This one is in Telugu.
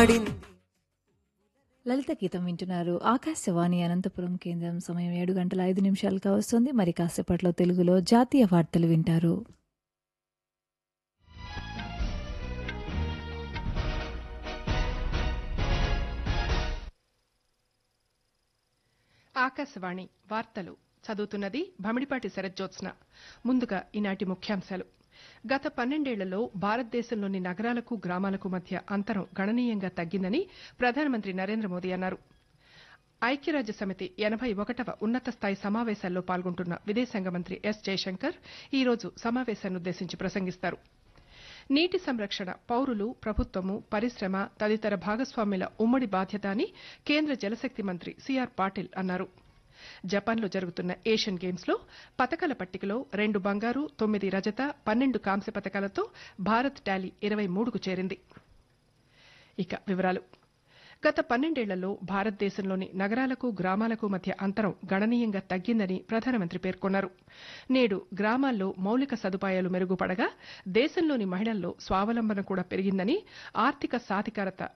పాడింది లలిత గీతం వింటున్నారు ఆకాశవాణి అనంతపురం కేంద్రం సమయం ఏడు గంటల ఐదు నిమిషాలుగా వస్తుంది మరి కాసేపట్లో తెలుగులో జాతీయ వార్తలు వింటారు ఆకాశవాణి వార్తలు చదువుతున్నది భమిడిపాటి శరజ్జోత్స్న ముందుగా ఈనాటి ముఖ్యాంశాలు గత పన్నెండేళ్లలో భారతదేశంలోని నగరాలకు గ్రామాలకు మధ్య అంతరం గణనీయంగా తగ్గిందని ప్రధానమంత్రి నరేంద్ర మోదీ అన్నారు ఐక్యరాజ్య సమితి ఎనభై ఒకటవ ఉన్నత స్థాయి సమావేశాల్లో పాల్గొంటున్న విదేశాంగ మంత్రి ఎస్ జయశంకర్ ఈ రోజు సమావేశాన్నుద్దేశించి ప్రసంగిస్తారు నీటి సంరక్షణ పౌరులు ప్రభుత్వము పరిశ్రమ తదితర భాగస్వామ్యుల ఉమ్మడి బాధ్యత అని కేంద్ర జలశక్తి మంత్రి సిఆర్ పాటిల్ అన్నారు జపాన్లో జరుగుతున్న ఏషియన్ గేమ్స్ లో పతకాల పట్టికలో రెండు బంగారు తొమ్మిది రజత పన్నెండు కాంస్య పతకాలతో భారత్ టాలీ ఇరవై మూడుకు చేరింది ఇక వివరాలు గత పన్నెండేళ్లలో భారతదేశంలోని నగరాలకు గ్రామాలకు మధ్య అంతరం గణనీయంగా తగ్గిందని ప్రధానమంత్రి పేర్కొన్నారు నేడు గ్రామాల్లో మౌలిక సదుపాయాలు మెరుగుపడగా దేశంలోని మహిళల్లో స్వావలంబన కూడా పెరిగిందని ఆర్థిక సాధికారత